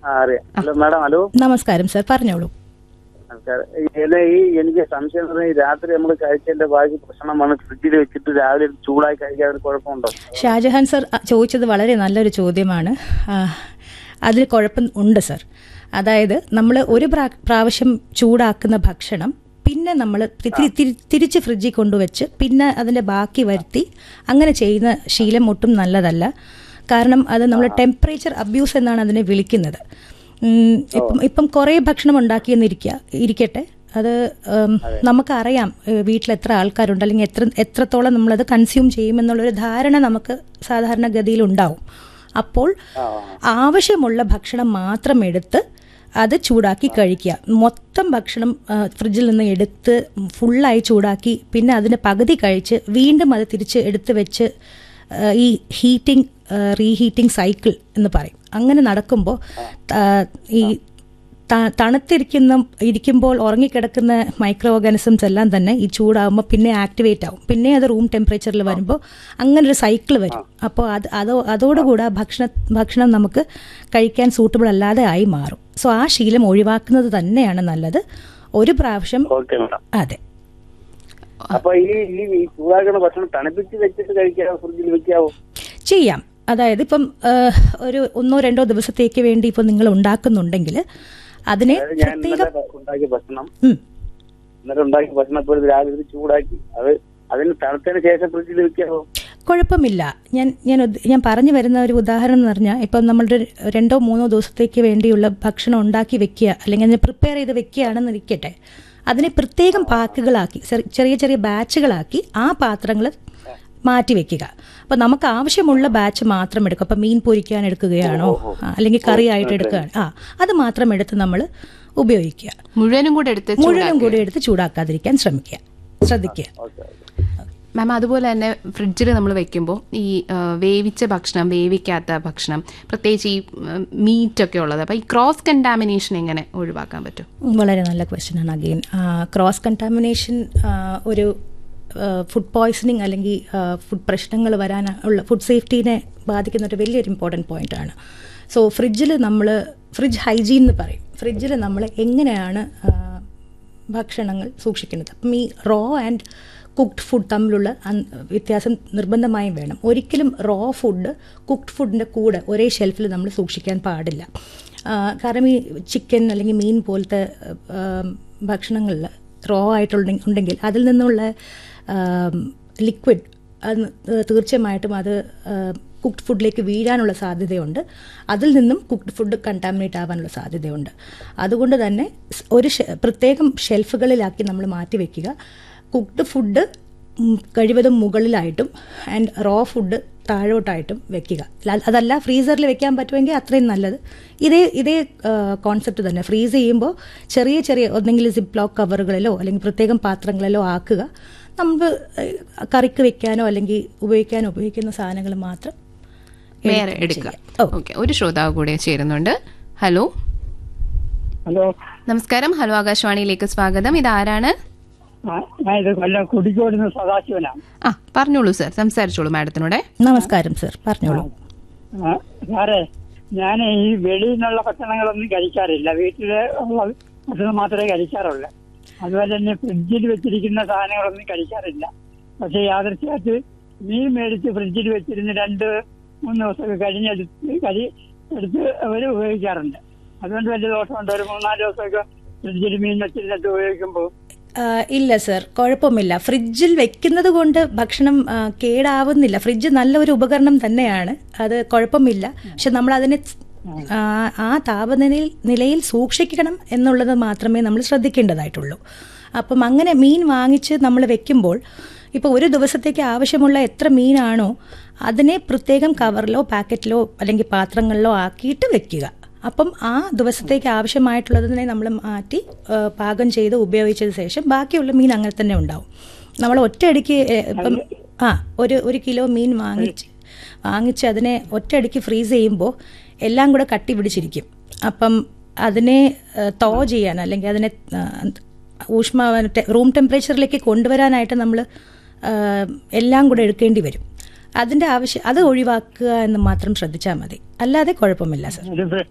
ആ അറിയാം hello madam hello നമസ്കാരം സർ പറഞ്ഞോളൂ നമസ്കാരം എന്നെ ഈ എനിക്ക് സംശയം എന്ന് പറഞ്ഞാൽ ഈ രാത്രി നമ്മൾ കഴിച്ചതിന്റെ ബാക്കി ഭക്ഷണം വന്ന് ഫ്രിഡ്ജിൽ വെച്ചിട്ട് രാവിലെ ചൂടായി കഴിക്കാൻ കുഴപ്പമുണ്ടോ ഷാജഹാൻ സർ അ, ചോദിച്ചത് വളരെ നല്ലൊരു ചോദ്യമാണ് ആ, അതിൽ കുഴപ്പം ഉണ്ട് സർ അതായത് നമ്മൾ ഒരു പ്രാ- പ്രാവശ്യം ചൂടാക്കുന്ന ഭക്ഷണം പിന്നെ നമ്മൾ തിരിച്ച് ഫ്രിഡ്ജിൽ കൊണ്ടുവച്ച് പിന്നെ അതിൻ്റെ ബാക്കി വരുത്തി അങ്ങനെ ചെയ്യുന്ന ശീലം ഒട്ടും നല്ലതല്ല കാരണം അത് നമ്മൾ ടെമ്പറേച്ചർ അബ്യൂസ് എന്നാണ് അതിനെ വിളിക്കുന്നത് ഉം, ഇപ്പം ഇപ്പം കുറേ ഭക്ഷണം ഉണ്ടാക്കിയെന്നിരിക്കുക ഇരിക്കട്ടെ അത് ഉം, നമുക്കറിയാം ഏഹ്, വീട്ടിൽ എത്ര ആൾക്കാരുണ്ട് അല്ലെങ്കിൽ എത്ര എത്രത്തോളം നമ്മളത് കൺസ്യൂം ചെയ്യുമെന്നുള്ളൊരു ധാരണ നമുക്ക് സാധാരണഗതിയിൽ ഉണ്ടാവും അപ്പോൾ ആവശ്യമുള്ള ഭക്ഷണം മാത്രം എടുത്ത് അത് ചൂടാക്കി കഴിക്കുക മൊത്തം ഭക്ഷണം ആ, ഫ്രിഡ്ജിൽ നിന്ന് എടുത്ത് ഫുള്ളായി ചൂടാക്കി പിന്നെ അതിന് പകുതി കഴിച്ച് വീണ്ടും അത് തിരിച്ച് എടുത്ത് വെച്ച് ആ, ഈ ഹീറ്റിംഗ് റീഹീറ്റിംഗ് സൈക്കിൾ എന്ന് പറയും അങ്ങനെ നടക്കുമ്പോൾ ഈ ത- തണുത്തിരിക്കുന്ന ഇരിക്കുമ്പോൾ ഉറങ്ങിക്കിടക്കുന്ന മൈക്രോ ഓർഗാനിസംസ് എല്ലാം തന്നെ ഈ ചൂടാകുമ്പോൾ പിന്നെ ആക്ടിവേറ്റ് ആവും പിന്നെ അത് റൂം ടെമ്പറേച്ചറിൽ വരുമ്പോൾ അങ്ങനെ ഒരു സൈക്കിൾ വരും അപ്പോൾ അത് അതോ അതോടുകൂടെ ആ ഭക്ഷണ ഭക്ഷണം നമുക്ക് കഴിക്കാൻ സൂട്ടബിൾ അല്ലാതെ ആയി മാറും സോ ആ ശീലം ഒഴിവാക്കുന്നത് തന്നെയാണ് നല്ലത് ഒരു പ്രാവശ്യം ഓക്കെ മാഡം അതെ അപ്പൊ ഈ ഈ ഈ ചൂടാക്കുന്ന ഭക്ഷണം തണുപ്പിച്ച് വെച്ചിട്ട് കഴിക്കാവോ ഫ്രിഡ്ജിൽ വെക്കാവോ ചെയ്യാം അതായത് ഇപ്പം ആ, ഒരു ഒന്നോ രണ്ടോ ദിവസത്തേക്ക് വേണ്ടി ഇപ്പം നിങ്ങൾ ഉണ്ടാക്കുന്നുണ്ടെങ്കിൽ അതിനെ അതായത് ഞാൻ പ്രത്യേകം ഇന്നലെ ഉണ്ടാക്കിയ ഭക്ഷണം ഉം. ഇന്നലെ ഉണ്ടാക്കിയ ഭക്ഷണം ഇപ്പോൾ രാവിലെ ഇത് ചൂടാക്കി അത് അതിന് തണുത്തതിന് ശേഷം ഫ്രിഡ്ജിൽ വെക്കാവോ കുഴപ്പമില്ല ഞാൻ ഞാൻ ഉദ്ദ- ഞാൻ പറഞ്ഞു വരുന്ന ഒരു ഉദാഹരണം എന്ന് പറഞ്ഞാൽ ഇപ്പം നമ്മളുടെ രണ്ടോ മൂന്നോ ദിവസത്തേക്ക് വേണ്ടിയുള്ള ഭക്ഷണം ഉണ്ടാക്കി വെക്കുക അല്ലെങ്കിൽ അതിനെ പ്രിപ്പയർ ചെയ്ത് വെക്കുകയാണെന്ന് ഇരിക്കട്ടെ അതിനെ പ്രത്യേകം പാക്കുകളാക്കി ചെറി- ചെറിയ ചെറിയ ബാച്ചുകളാക്കി ആ പാത്രങ്ങൾ മാറ്റി വെക്കുക അപ്പോൾ നമുക്ക് ആവശ്യമുള്ള ബാച്ച് മാത്രം എടുക്കും അപ്പം മീൻ പൊരിക്കാൻ എടുക്കുകയാണോ ആ, അല്ലെങ്കിൽ കറി ആയിട്ട് എടുക്കുകയാണ് ആ അത് മാത്രം എടുത്ത് നമ്മൾ ഉപയോഗിക്കുക മുഴുവനും കൂടെ എടുത്ത് മുഴുവനും കൂടി എടുത്ത് ചൂടാക്കാതിരിക്കാൻ ശ്രമിക്കുക ശ്രദ്ധിക്കുക ഓക്കെ ഓക്കെ മാം അതുപോലെ തന്നെ ഫ്രിഡ്ജിൽ നമ്മൾ വെക്കുമ്പോൾ ഈ ആ, വേവിച്ച ഭക്ഷണം വേവിക്കാത്ത ഭക്ഷണം പ്രത്യേകിച്ച് ഈ മീറ്റ് ഒക്കെ ഉള്ളത് അപ്പോൾ ഈ ക്രോസ് കണ്ടാമിനേഷൻ എങ്ങനെ ഒഴിവാക്കാൻ പറ്റും വളരെ നല്ല ക്വസ്റ്റ്യൻ ആണ് അഗെയിൻ ക്രോസ് കണ്ടാമിനേഷൻ ഒരു ഫുഡ് പോയ്സണിങ് അല്ലെങ്കിൽ ഫുഡ് പ്രശ്നങ്ങൾ വരാൻ ഉള്ള ഫുഡ് സേഫ്റ്റീനെ ബാധിക്കുന്ന ഒരു വലിയൊരു ഇമ്പോർട്ടൻറ്റ് പോയിന്റ് ആണ് സോ ഫ്രിഡ്ജിൽ നമ്മൾ ഫ്രിഡ്ജ് ഹൈജീൻ എന്ന് പറയും ഫ്രിഡ്ജിൽ നമ്മൾ എങ്ങനെയാണ് ആ, ഭക്ഷണങ്ങൾ സൂക്ഷിക്കുന്നത് അപ്പം ഈ റോ ആൻഡ് കുക്ക്ഡ് ഫുഡ് തമ്മിലുള്ള അൻ- വ്യത്യാസം നിർബന്ധമായും വേണം ഒരിക്കലും റോ ഫുഡ് കുക്ക്ഡ് ഫുഡിൻ്റെ കൂടെ ഒരേ ഷെൽഫിൽ നമ്മൾ സൂക്ഷിക്കാൻ പാടില്ല ആ, കാരണം ഈ ചിക്കൻ അല്ലെങ്കിൽ മീൻ പോലത്തെ ഭക്ഷണങ്ങളിൽ റോ ആയിട്ടുള്ള ഉണ്ടെങ്കിൽ അതിൽ നിന്നുള്ള ലിക്വിഡ് അത് തീർച്ചയായിട്ടും അത് കുക്ക്ഡ് ഫുഡിലേക്ക് വീഴാനുള്ള സാധ്യതയുണ്ട് അതിൽ നിന്നും കുക്ക്ഡ് ഫുഡ് കണ്ടാമിനേറ്റ് ആവാനുള്ള സാധ്യതയുണ്ട് അതുകൊണ്ട് തന്നെ സ് ഒരു ഷെ- പ്രത്യേകം ഷെൽഫുകളിലാക്കി നമ്മൾ മാറ്റി വെക്കുക കുക്ക്ഡ് ഫുഡ് കഴിവതും മുകളിലായിട്ടും ആൻഡ് റോ ഫുഡ് താഴോട്ടായിട്ടും വെക്കുക ല- അതല്ല ഫ്രീസറിൽ വെക്കാൻ പറ്റുമെങ്കിൽ അത്രയും നല്ലത് ഇതേ ഇതേ കോൺസെപ്റ്റ് തന്നെ ഫ്രീസ് ചെയ്യുമ്പോൾ ചെറിയ ചെറിയ ഒന്നെങ്കിൽ സിപ്പ് ലോക്ക് കവറുകളിലോ അല്ലെങ്കിൽ പ്രത്യേകം പാത്രങ്ങളിലോ ആക്കുക നമുക്ക് ഏഹ്, കറിക്ക് വെക്കാനോ അല്ലെങ്കിൽ ഉപയോഗിക്കാനോ ഉപയോഗിക്കുന്ന സാധനങ്ങൾ മാത്രം വേറെ എടുക്കുകയും എടുക്കുക ചെയ്യാം. ഓ. ഓക്കെ ഒരു ശ്രോതാവ് കൂടെ ചേരുന്നുണ്ട് ഹലോ ഹലോ നമസ്കാരം ഹലോ ആകാശവാണിയിലേക്ക് സ്വാഗതം ഇതാരാണ് ആ, ഞാൻ ഇത് കൊല്ലം കുടിക്കോടുന്ന സദാശിവനാണ് ആ പറഞ്ഞോളൂ സർ സംസാരിച്ചോളൂ മാഡത്തിനോടെ നമസ്കാരം സർ പറഞ്ഞോളൂ ആ, സാറേ ഞാൻ ഈ വെളിയിൽ നിന്നുള്ള ഭക്ഷണങ്ങളൊന്നും കഴിക്കാറില്ല വീട്ടില് ഉള്ള ഭക്ഷണം മാത്രമേ കഴിക്കാറുള്ളൂ അതുപോലെ തന്നെ ഫ്രിഡ്ജിൽ വെച്ചിരിക്കുന്ന സാധനങ്ങളൊന്നും കഴിക്കാറില്ല പക്ഷെ യാദൃശ്യമായിട്ട് മീൻ മേടിച്ച് ഫ്രിഡ്ജിൽ വെച്ചിരുന്ന് രണ്ട് മൂന്ന് ദിവസമൊക്കെ കഴിഞ്ഞെടുത്ത് കഴി എടുത്ത് അവർ ഉപയോഗിക്കാറുണ്ട് അതുകൊണ്ട് വലിയ ദോഷമുണ്ട് ഒരു മൂന്നാല് ദിവസമൊക്കെ ഫ്രിഡ്ജിൽ മീൻ വെച്ചിരുന്നിട്ട് ഉപയോഗിക്കുമ്പോൾ ആ, ഇല്ല സർ കുഴപ്പമില്ല ഫ്രിഡ്ജിൽ വെക്കുന്നത് കൊണ്ട് ഭക്ഷണം ആ, കേടാവുന്നില്ല ഫ്രിഡ്ജ് നല്ലൊരു ഉപകരണം തന്നെയാണ് അത് കുഴപ്പമില്ല പക്ഷെ നമ്മൾ അതിനെ ആ, ആ താപനിലയിൽ നിലയിൽ സൂക്ഷിക്കണം എന്നുള്ളത് മാത്രമേ നമ്മൾ ശ്രദ്ധിക്കേണ്ടതായിട്ടുള്ളൂ അപ്പം അങ്ങനെ മീൻ വാങ്ങിച്ച് നമ്മൾ വെക്കുമ്പോൾ ഇപ്പോൾ ഒരു ദിവസത്തേക്ക് ആവശ്യമുള്ള എത്ര മീനാണോ അതിനെ പ്രത്യേകം കവറിലോ പാക്കറ്റിലോ അല്ലെങ്കിൽ പാത്രങ്ങളിലോ ആക്കിയിട്ട് വെക്കുക അപ്പം ആ ദിവസത്തേക്ക് ആവശ്യമായിട്ടുള്ളതിനെ നമ്മൾ മാറ്റി ആ, പാകം ചെയ്ത് ഉപയോഗിച്ചതിന് ശേഷം ബാക്കിയുള്ള മീൻ അങ്ങനെ തന്നെ ഉണ്ടാവും നമ്മൾ ഒറ്റയടിക്ക് ഏ, ഇപ്പം ആ ഒരു ഒരു കിലോ മീൻ വാങ്ങിച്ച് വാങ്ങിച്ച് അതിനെ ഒറ്റയടിക്ക് ഫ്രീസ് ചെയ്യുമ്പോൾ എല്ലാം കൂടെ കട്ടി പിടിച്ചിരിക്കും അപ്പം അതിനെ ആ, തോ ചെയ്യാൻ അല്ലെങ്കിൽ അതിനെ ആ, ഊഷ്മ ടെ- റൂം ടെമ്പറേച്ചറിലേക്ക് കൊണ്ടുവരാനായിട്ട് നമ്മൾ എല്ലാം കൂടെ എടുക്കേണ്ടി വരും അതിൻ്റെ ആവശ്യം അത് ഒഴിവാക്കുക എന്ന് മാത്രം ശ്രദ്ധിച്ചാൽ മതി അല്ലാതെ കുഴപ്പമില്ല സർ ഒരു